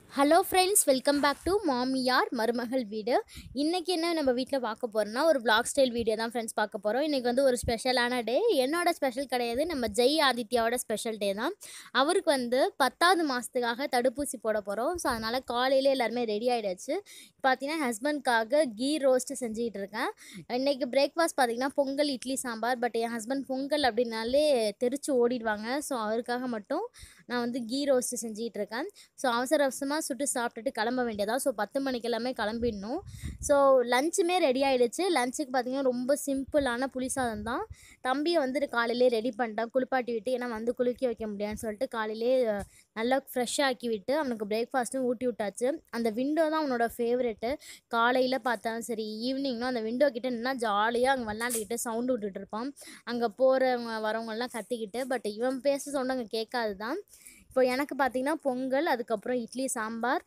hello friends welcome back to மாமியார் மருமகள் வீடு இன்றைக்கி என்ன நம்ம வீட்டில் பார்க்க போகிறோம்னா ஒரு vlog ஸ்டைல் வீடியோ தான் ஃப்ரெண்ட்ஸ் பார்க்க போகிறோம் இன்றைக்கி வந்து ஒரு ஸ்பெஷலான டே என்னோட ஸ்பெஷல் கிடையாது நம்ம ஜெய் ஆதித்யாவோட ஸ்பெஷல் டே தான் அவருக்கு வந்து பத்தாவது மாதத்துக்காக தடுப்பூசி போட போகிறோம் ஸோ அதனால் காலையிலே எல்லாருமே ரெடி ஆகிடுச்சு பார்த்தீங்கன்னா ஹஸ்பண்ட்காக கீ ரோஸ்ட் செஞ்சுக்கிட்டு இருக்கேன் இன்றைக்கி பிரேக்ஃபாஸ்ட் பார்த்தீங்கன்னா பொங்கல் இட்லி சாம்பார் பட் என் ஹஸ்பண்ட் பொங்கல் அப்படின்னாலே தெரிச்சு ஓடிடுவாங்க ஸோ அவருக்காக மட்டும் நான் வந்து கீ ரோஸ்ட் செஞ்சுக்கிட்டு இருக்கேன் ஸோ அவசர அவசரமாக சுட்டு சாப்பிட்டுட்டு கிளம்ப வேண்டியதா ஸோ பத்து மணிக்கு எல்லாமே கிளம்பிடணும் ஸோ லஞ்சுமே ரெடி ஆகிடுச்சு லஞ்சுக்கு பார்த்தீங்கன்னா ரொம்ப சிம்பிளான புளிசாதம் தான் தம்பியை வந்துட்டு காலையிலே ரெடி பண்ணிட்டேன் குளிப்பாட்டி விட்டு ஏன்னா வந்து குளிக்க வைக்க முடியாதுன்னு சொல்லிட்டு காலையிலே அஹ், நல்லா ஃப்ரெஷ்ஷாக ஆக்கி விட்டு அவனுக்கு பிரேக்ஃபாஸ்ட்டும் ஊட்டி விட்டாச்சு அந்த விண்டோ தான் அவனோட ஃபேவரெட்டு காலையில் பார்த்தாலும் சரி ஈவினிங்னா அந்த விண்டோ கிட்ட நின்னா ஜாலியாக அங்கே விளாண்டுக்கிட்டு சவுண்டு விட்டுட்டு இருப்பான் அங்கே போகிறவங்க வரவங்கெல்லாம் கத்திக்கிட்டு பட் இவன் பேச சவுண்டு அங்கே கேட்காது தான் இப்போ எனக்கு பார்த்தீங்கன்னா பொங்கல் அதுக்கப்புறம் இட்லி சாம்பார்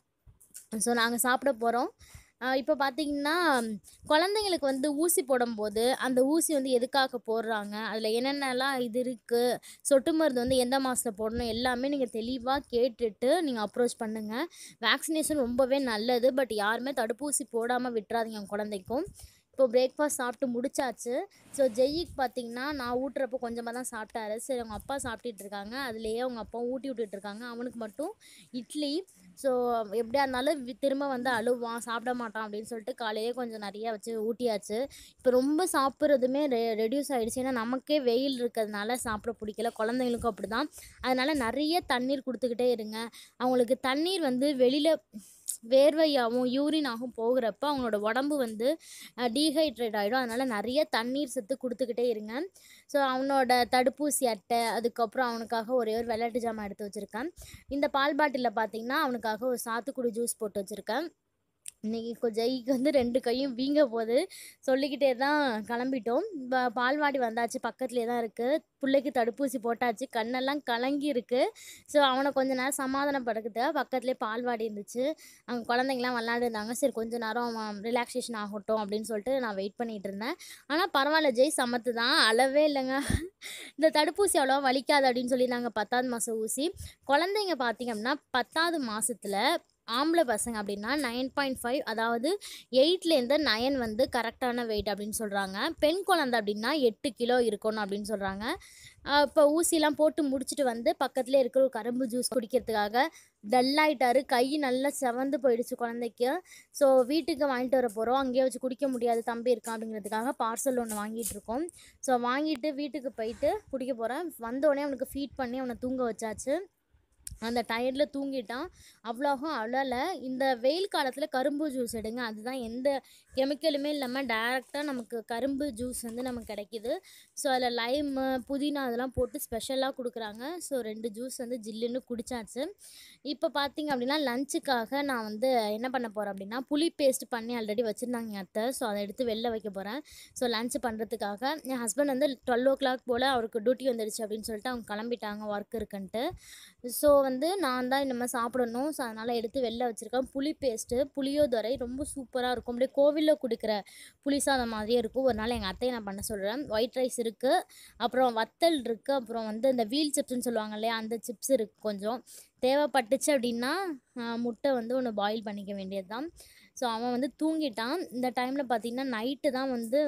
ஸோ நாங்கள் சாப்பிட போகிறோம் இப்போ பார்த்தீங்கன்னா குழந்தைங்களுக்கு வந்து ஊசி போடும்போது அந்த ஊசி வந்து எதுக்காக போடுறாங்க அதில் என்னென்னலாம் இது இருக்குது சொட்டு மருந்து வந்து எந்த மாதத்தில் போடணும் எல்லாமே நீங்கள் தெளிவாக கேட்டுட்டு நீங்கள் அப்ரோச் பண்ணுங்கள் வேக்சினேஷன் ரொம்பவே நல்லது பட் யாருமே தடுப்பூசி போடாமல் விட்டுறாதீங்க உங்க குழந்தைக்கும் இப்போ பிரேக்ஃபாஸ்ட் சாப்பிட்டு முடிச்சாச்சு ஸோ ஜெய்யிக்கு பார்த்தீங்கன்னா நான் ஊட்டுறப்போ கொஞ்சமாக தான் சாப்பிட்டாரு சரி அவங்க அப்பா சாப்பிட்டுட்டு இருக்காங்க அதுலேயே அவங்க அப்பா ஊட்டி விட்டுட்டு இருக்காங்க அவனுக்கு மட்டும் இட்லி ஸோ எப்படியா இருந்தாலும் வி- திரும்ப வந்து அழுவான் சாப்பிட மாட்டான் அப்படின்னு சொல்லிட்டு காலையிலே கொஞ்சம் நிறையா வச்சு ஊட்டியாச்சு இப்போ ரொம்ப சாப்பிட்றதுமே ரெ ரெடியூஸ் ஆகிடுச்சு ஏன்னா நமக்கே வெயில் இருக்கிறதுனால சாப்பிட பிடிக்கல குழந்தைங்களுக்கும் அப்படி தான் அதனால் நிறைய தண்ணீர் கொடுத்துக்கிட்டே இருங்க அவங்களுக்கு தண்ணீர் வந்து வெளியில் வேர்வையாகவும் யூரினாகவும் போகிறப்ப அவங்களோட உடம்பு வந்து டீஹைட்ரேட் ஆகிடும் அதனால் நிறைய தண்ணீர் சத்து கொடுத்துக்கிட்டே இருங்க ஸோ அவனோட தடுப்பூசி அட்டை அதுக்கப்புறம் அவனுக்காக ஒரே ஒரு விளையாட்டு ஜாமான் எடுத்து வச்சுருக்கேன் இந்த பால் பாட்டிலில் பார்த்தீங்கன்னா அவனுக்காக ஒரு சாத்துக்குடி ஜூஸ் போட்டு வச்சுருக்கேன் இன்னைக்கு கொ- ஜெய்க்கு வந்து ரெண்டு கையும் வீங்க போகுது சொல்லிக்கிட்டே தான் கிளம்பிட்டோம் ப- பால்வாடி வந்தாச்சு பக்கத்துலேயே தான் இருக்குது பிள்ளைக்கு தடுப்பூசி போட்டாச்சு கண்ணெல்லாம் கலங்கி இருக்கு ஸோ அவனை கொஞ்ச நேரம் சமாதானப்படுத்த பக்கத்துலேயே பால்வாடி இருந்துச்சு அங்கே குழந்தைங்களாம் விளாண்டுருந்தாங்க சரி கொஞ்ச நேரம் அவன் ரிலாக்ஸேஷன் ஆகட்டும் அப்படின்னு சொல்லிட்டு நான் வெயிட் பண்ணிகிட்டு இருந்தேன் ஆனால் பரவாயில்ல ஜெய் சமத்து தான் அளவே இல்லைங்க இந்த தடுப்பூசி அவ்வளோவா வலிக்காது அப்படின்னு சொல்லியிருந்தாங்க பத்தாவது மாதம் ஊசி குழந்தைங்க பார்த்தீங்க அப்படின்னா பத்தாவது மாதத்தில் ஆம்பளை பசங்க அப்படின்னா நைன் பாயிண்ட் ஃபைவ் அதாவது எயிட்லேருந்து நயன் வந்து கரெக்டான வெயிட் அப்படின்னு சொல்கிறாங்க பெண் குழந்தை அப்படின்னா எட்டு கிலோ இருக்கணும் அப்படின்னு சொல்கிறாங்க இப்போ ஊசிலாம் போட்டு முடிச்சுட்டு வந்து பக்கத்துலேயே இருக்கிற ஒரு கரும்பு ஜூஸ் குடிக்கிறதுக்காக டல்லாயிட்டாரு கை நல்லா செவந்து போயிடுச்சு குழந்தைக்கு ஸோ வீட்டுக்கு வாங்கிட்டு வர போகிறோம் அங்கேயே வச்சு குடிக்க முடியாது தம்பி இருக்கான் அப்படிங்கிறதுக்காக பார்சல் ஒன்று வாங்கிட்டு இருக்கோம் ஸோ வாங்கிட்டு வீட்டுக்கு போயிட்டு குடிக்க போகிறேன் வந்தோடனே அவனுக்கு ஃபீட் பண்ணி அவனை தூங்க வச்சாச்சு அந்த டயர்டில் தூங்கிட்டான் அவ்வளோகும் அழலை இந்த வெயில் காலத்தில் கரும்பு ஜூஸ் எடுங்க அதுதான் எந்த கெமிக்கலுமே இல்லாமல் டேரெக்டாக நமக்கு கரும்பு ஜூஸ் வந்து நமக்கு கிடைக்கிது ஸோ அதில் லைமு புதினா அதெல்லாம் போட்டு ஸ்பெஷலாக கொடுக்குறாங்க ஸோ ரெண்டு ஜூஸ் வந்து ஜில்லுன்னு குடிச்சாச்சு இப்போ பார்த்தீங்க அப்படின்னா லஞ்சுக்காக நான் வந்து என்ன பண்ண போகிறேன் அப்படின்னா புளி பேஸ்ட் பண்ணி ஆல்ரெடி வச்சுருந்தாங்க என் அத்தை ஸோ அதை எடுத்து வெளில வைக்க போகிறேன் ஸோ லஞ்ச் பண்ணுறதுக்காக என் ஹஸ்பண்ட் வந்து டுவெல் ஓ கிளாக் போல் அவருக்கு டியூட்டி வந்துடுச்சு அப்படின்னு சொல்லிட்டு அவங்க கிளம்பிட்டாங்க ஒர்க் இருக்குன்ட்டு ஸோ வந்து நான் தான் இந்த மாதிரி சாப்பிடணும் ஸோ அதனால் எடுத்து வெளில வச்சுருக்கேன் புளி பேஸ்ட்டு புளியோதரை ரொம்ப சூப்பராக இருக்கும் அப்படியே கோவிலில் கொடுக்குற புளி சாதம் மாதிரியே இருக்கும் ஒரு நாள் எங்கள் அத்தையை நான் பண்ண சொல்கிறேன் ஒயிட் ரைஸ் இருக்குது அப்புறம் வத்தல் இருக்குது அப்புறம் வந்து இந்த வீல் சிப்ஸ்னு சொல்லுவாங்க இல்லையா அந்த சிப்ஸ் இருக்குது கொஞ்சம் தேவைப்பட்டுச்சு அப்படின்னா ஆஹ், முட்டை வந்து ஒன்று பாயில் பண்ணிக்க வேண்டியது தான் ஸோ அவன் வந்து தூங்கிட்டான் இந்த டைமில் பார்த்தீங்கன்னா நைட்டு தான் வந்து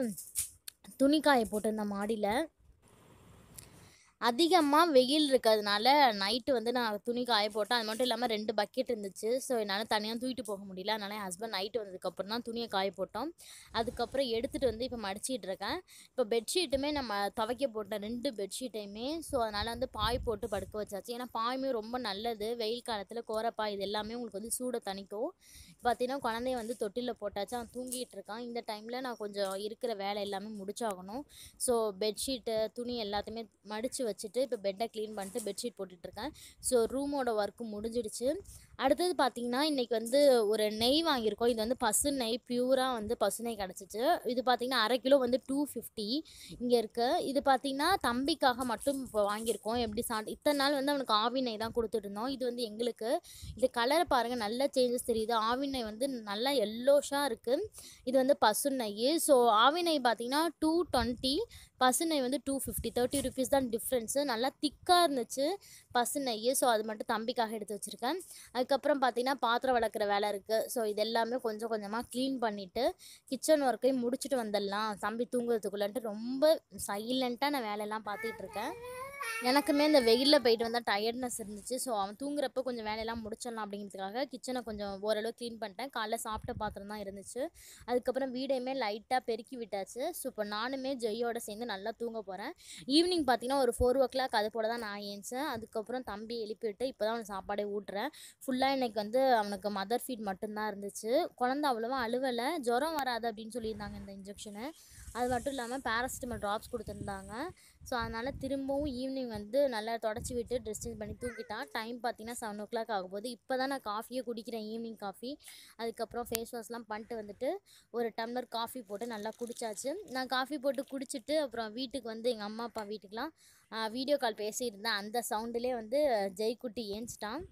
துணி காய போட்டிருந்தேன் மாடியில் அதிகமாக வெயில் இருக்கிறதுனால நைட்டு வந்து நான் துணி காய போட்டேன் அது மட்டும் இல்லாமல் ரெண்டு பக்கெட் இருந்துச்சு ஸோ என்னால் தனியாக தூக்கிட்டு போக முடியல அதனால என் ஹஸ்பண்ட் நைட்டு வந்ததுக்கப்புறம் தான் துணியை காய போட்டோம் அதுக்கப்புறம் எடுத்துகிட்டு வந்து இப்போ மடிச்சிட்டு இருக்கேன் இப்போ பெட்ஷீட்டுமே நம்ம துவைக்க போட்ட ரெண்டு பெட்ஷீட்டையுமே ஸோ அதனால் வந்து பாய் போட்டு படுக்க வச்சாச்சு ஏன்னா பாயுமே ரொம்ப நல்லது வெயில் காலத்தில் கோரப்பாய் இது எல்லாமே உங்களுக்கு வந்து சூடை தணிக்கும் பார்த்தீங்கன்னா குழந்தைய வந்து தொட்டிலில் போட்டாச்சு அவன் தூங்கிட்டு இருக்கான் இந்த டைமில் நான் கொஞ்சம் இருக்கிற வேலை எல்லாமே முடிச்சாகணும் ஸோ பெட்ஷீட்டு துணி எல்லாத்தையுமே மடித்து வச்சுட்டு இப்போ பெட்டை க்ளீன் பண்ணிட்டு பெட்ஷீட் போட்டுட்ருக்கேன் ஸோ ரூமோட ஒர்க்கு முடிஞ்சிடுச்சு அடுத்தது பார்த்தீங்கன்னா இன்றைக்கி வந்து ஒரு நெய் வாங்கியிருக்கோம் இது வந்து பசு நெய் பியூராக வந்து பசு நெய் கிடச்சிச்சு இது பார்த்தீங்கன்னா அரை கிலோ வந்து டூ ஃபிஃப்டி இங்கே இருக்குது இது பார்த்தீங்கன்னா தம்பிக்காக மட்டும் இப்போ வாங்கியிருக்கோம் எப்படி சா இத்தனை நாள் வந்து அவனுக்கு ஆவி நெய் தான் கொடுத்துட்டு இருந்தோம் இது வந்து எங்களுக்கு இது கலரை பாருங்கள் நல்ல சேஞ்சஸ் தெரியுது ஆவி நெய் வந்து நல்லா எல்லோஷாக இருக்குது இது வந்து பசு நெய் ஸோ ஆவி நெய் பார்த்தீங்கன்னா டூ டுவெண்ட்டி பசு நெய் வந்து டூ ஃபிஃப்டி தேர்ட்டி ருபீஸ் தான் டிஃப்ரென்ஸு நல்லா திக்காக இருந்துச்சு பசு நெய் ஸோ அது மட்டும் தம்பிக்காக எடுத்து வச்சுருக்கேன் அதுக்கப்புறம் பார்த்தீங்கன்னா பாத்திரம் வளர்க்குற வேலை இருக்குது ஸோ இது எல்லாமே கொஞ்சம் கொஞ்சமாக க்ளீன் பண்ணிவிட்டு கிச்சன் ஒர்க்கையும் முடிச்சுட்டு வந்துடலாம் தம்பி தூங்குறதுக்குள்ளன்ட்டு ரொம்ப சைலண்ட்டாக நான் வேலையெல்லாம் பார்த்துக்கிட்டு இருக்கேன் எனக்குமே இந்த வெயிலில் போயிட்டு வந்தால் டயர்ட்னஸ் இருந்துச்சு ஸோ அவன் தூங்குறப்ப கொஞ்சம் வேலையெல்லாம் முடிச்சிடலாம் அப்படிங்கிறதுக்காக கிச்சனை கொஞ்சம் ஓரளவு க்ளீன் பண்ணிட்டேன் காலைல சாப்பிட்ட பாத்திரம் தான் இருந்துச்சு அதுக்கப்புறம் வீடையுமே லைட்டாக பெருக்கி விட்டாச்சு ஸோ இப்போ நானுமே ஜெய்யோட சேர்ந்து நல்லா தூங்க போகிறேன் ஈவினிங் பார்த்தீங்கன்னா ஒரு ஃபோர் ஓ கிளாக் அது போல் தான் நான் ஏஞ்சேன் அதுக்கப்புறம் தம்பி எழுப்பி விட்டு இப்போ தான் அவனுக்கு சாப்பாடே ஊட்டுறேன் ஃபுல்லாக இன்னைக்கு வந்து அவனுக்கு மதர் ஃபீட் மட்டும்தான் இருந்துச்சு குழந்தை அவ்வளோவா அழுவலை ஜுரம் வராது அப்படின்னு சொல்லியிருந்தாங்க இந்த இன்ஜெக்ஷனு அது மட்டும் இல்லாமல் பேராசிட்டமல் ட்ராப்ஸ் கொடுத்துருந்தாங்க ஸோ அதனால் திரும்பவும் ஈவினிங் வந்து நல்லா தொடச்சி விட்டு ட்ரெஸ் சேஞ்ச் பண்ணி தூக்கிட்டான் டைம் பார்த்தீங்கன்னா செவன் ஓ கிளாக் ஆகும்போது இப்போ தான் நான் காஃபியே குடிக்கிறேன் ஈவினிங் காஃபி அதுக்கப்புறம் ஃபேஸ் வாஷ்லாம் பண்ணிட்டு வந்துட்டு ஒரு டம்ளர் காஃபி போட்டு நல்லா குடிச்சாச்சு நான் காஃபி போட்டு குடிச்சிட்டு அப்புறம் வீட்டுக்கு வந்து எங்கள் அம்மா அப்பா வீட்டுக்கெலாம் வீடியோ கால் பேசியிருந்தேன் அந்த சவுண்டுலேயே வந்து ஜெய்குட்டி ஏஞ்சிட்டான்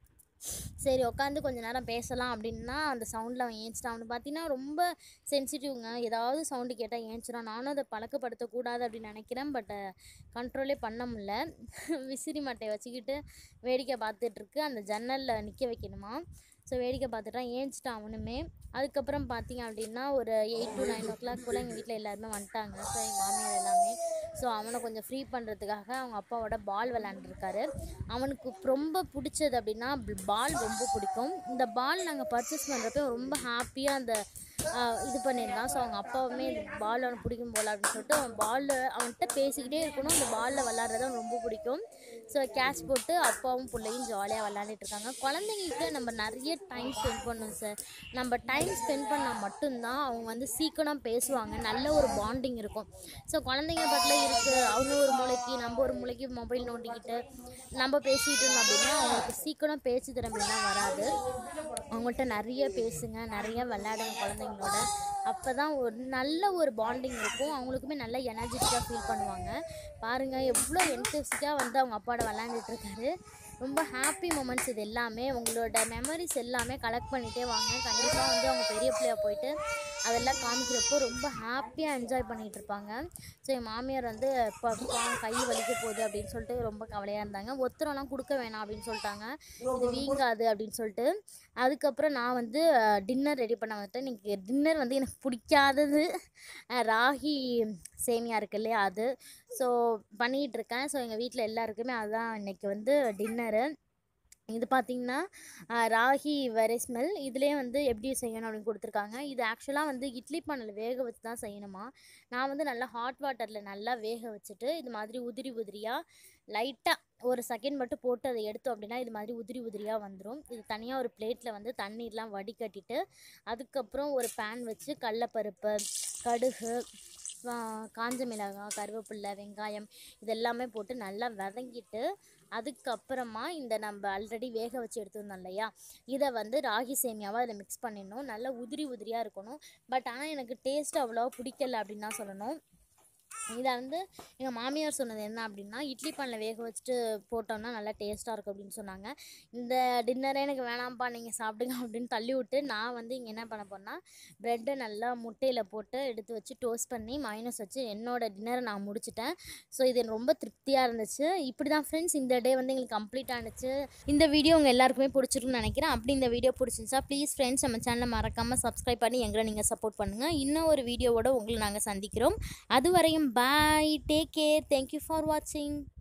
சரி உட்காந்து கொஞ்ச நேரம் பேசலாம் அப்படின்னா அந்த சவுண்டில் அவன் ஏஞ்சிட்டான் அவனு பார்த்தீங்கன்னா ரொம்ப சென்சிட்டிவ்ங்க ஏதாவது சவுண்டு கேட்டால் ஏஞ்சிடான் நானும் அதை பழக்கப்படுத்தக்கூடாது அப்படின்னு நினைக்கிறேன் பட் கண்ட்ரோலே பண்ண முடில விசிறி மட்டையை வச்சுக்கிட்டு வேடிக்கை பார்த்துட்ருக்கு அந்த ஜன்னலில் நிற்க வைக்கணுமா ஸோ வேடிக்கை பார்த்துட்டான் ஏஞ்சிட்டான் அவனுமே அதுக்கப்புறம் பார்த்தீங்க அப்படின்னா ஒரு eight to nine o'clock போல் எங்கள் வீட்டில் எல்லாருமே வந்துட்டாங்க ஸோ எங்கள் மாமியார் எல்லாமே ஸோ அவனை கொஞ்சம் ஃப்ரீ பண்ணுறதுக்காக அவங்க அப்பாவோட பால் விளாண்டுருக்காரு அவனுக்கு ரொம்ப பிடிச்சது அப்படின்னா பால் ரொம்ப பிடிக்கும் இந்த பால் நாங்கள் பர்ச்சேஸ் பண்ணுறப்ப ரொம்ப ஹாப்பியாக அந்த ஆஹ், இது பண்ணியிருந்தான் ஸோ அவங்க அப்பாவுமே பால் அவனுக்கு பிடிக்கும் போல அப்படின்னு சொல்லிட்டு அவன் பாலில் அவன்கிட்ட பேசிக்கிட்டே இருக்கணும் அந்த பாலில் விளாட்றது அவனுக்கு ரொம்ப பிடிக்கும் ஸோ கேட்ச் போட்டு அப்பாவும் பிள்ளையும் ஜாலியாக விளாண்டுட்டு இருக்காங்க குழந்தைங்களுக்கு நம்ம நிறைய டைம் ஸ்பெண்ட் பண்ணணும் சார் நம்ம டைம் ஸ்பெண்ட் பண்ணால் மட்டும்தான் அவங்க வந்து சீக்கிரம் பேசுவாங்க நல்ல ஒரு பாண்டிங் இருக்கும் ஸோ குழந்தைங்க பக்கத்தில் இருக்குது அவங்க ஒரு மூளைக்கு நம்ம ஒரு மூளைக்கு மொபைல் நோண்டிக்கிட்டு நம்ம பேசிகிட்டு இருந்தோம் அப்படின்னா அவங்களுக்கு சீக்கிரம் பேச்சு திறமைலாம் வராது அவங்கள்ட்ட நிறைய பேசுங்க நிறைய விளையாடுங்க குழந்தைங்களோட அப்போ தான் ஒரு நல்ல ஒரு பாண்டிங் இருக்கும் அவங்களுக்குமே நல்ல எனர்ஜெட்டிக்காக ஃபீல் பண்ணுவாங்க பாருங்கள் எவ்வளோ என்டெசிக்காக வந்து அவங்க அப்பாவோட விளையாண்டுட்டு இருக்காரு ரொம்ப ஹாப்பி மூமெண்ட்ஸ் இது எல்லாமே உங்களோட மெமரிஸ் எல்லாமே கலெக்ட் பண்ணிகிட்டே வாங்க கண்டிப்பாக வந்து அவங்க பெரிய பிள்ளையா போயிட்டு அதெல்லாம் காமிக்கிறப்போ ரொம்ப ஹாப்பியாக என்ஜாய் பண்ணிகிட்டு இருப்பாங்க ஸோ என் மாமியார் வந்து இப்போ கை வலிக்க போகுது அப்படின்னு சொல்லிட்டு ரொம்ப கவலையாக இருந்தாங்க ஒத்தரம்லாம் கொடுக்க வேணாம் அப்படின்னு சொல்லிட்டாங்க இது வீங்காது அப்படின்னு சொல்லிட்டு அதுக்கப்புறம் நான் வந்து டின்னர் ரெடி பண்ண வந்துட்டேன் இன்றைக்கி டின்னர் வந்து எனக்கு பிடிக்காதது அஹ், ராகி சேமியா இருக்கு இல்லையா அது ஸோ பண்ணிகிட்டு இருக்கேன் ஸோ எங்கள் வீட்டில் எல்லாருக்குமே அதுதான் இன்றைக்கி வந்து டின்னரு இது பார்த்திங்கன்னா ஆஹ், ராகி வெரை ஸ்மெல் இதுலேயே வந்து எப்படி செய்யணும் அப்படின்னு கொடுத்துருக்காங்க இது ஆக்சுவலாக வந்து இட்லி பானையில் வேக வச்சு தான் செய்யணுமா நான் வந்து நல்லா ஹாட் வாட்டரில் நல்லா வேக வச்சுட்டு இது மாதிரி உதிரி உதிரியாக லைட்டாக ஒரு செகண்ட் மட்டும் போட்டு அதை எடுத்தோம் அப்படின்னா இது மாதிரி உதிரி உதிரியாக வந்துடும் இது தனியாக ஒரு பிளேட்டில் வந்து தண்ணீர்லாம் வடிகட்டிட்டு அதுக்கப்புறம் ஒரு பேன் வச்சு கடலப்பருப்பு கடுகு ஆ, காஞ்ச மிளகாய் கருவேப்பில்லை வெங்காயம் இதெல்லாமே போட்டு நல்லா வதங்கிட்டு அதுக்கப்புறமா இந்த நம்ம ஆல்ரெடி வேக வச்சு எடுத்துருந்தோம் இல்லையா இதை வந்து ராகி சேமியாவை அதில் மிக்ஸ் பண்ணிடணும் நல்லா உதிரி உதிரியாக இருக்கணும் பட் ஆனால் எனக்கு டேஸ்ட் அவ்வளோ பிடிக்கல அப்படின்னு தான் சொல்லணும் இதை வந்து எங்கள் மாமியார் சொன்னது என்ன அப்படின்னா இட்லி பானில் வேக வச்சுட்டு போட்டோம்னா நல்லா டேஸ்ட்டாக இருக்கும் அப்படின்னு சொன்னாங்க இந்த டின்னரே எனக்கு வேணாம்ப்பா நீங்கள் சாப்பிடுங்க அப்படின்னு தள்ளி விட்டு நான் வந்து இங்கே என்ன பண்ண போறேன்னா ப்ரெட்டை நல்லா முட்டையில் போட்டு எடுத்து வச்சு டோஸ்ட் பண்ணி மைனஸ் வச்சு என்னோட டின்னரை நான் முடிச்சிட்டேன் ஸோ இது எனக்கு ரொம்ப திருப்தியாக இருந்துச்சு இப்படி தான் ஃப்ரெண்ட்ஸ் இந்த டே வந்து எங்களுக்கு கம்ப்ளீட் ஆனிச்சு இந்த வீடியோ உங்கள் எல்லாருக்குமே பிடிச்சிருக்குன்னு நினைக்கிறேன் அப்படி இந்த வீடியோ பிடிச்சிருந்துச்சா ப்ளீஸ் ஃப்ரெண்ட்ஸ் நம்ம சேனலை மறக்காமல் சப்ஸ்கிரைப் பண்ணி எங்களை நீங்கள் சப்போர்ட் பண்ணுங்கள் இன்னும் ஒரு வீடியோவோட உங்களை நாங்கள் சந்திக்கிறோம் அதுவரையும் bye take care thank you for வாட்சிங்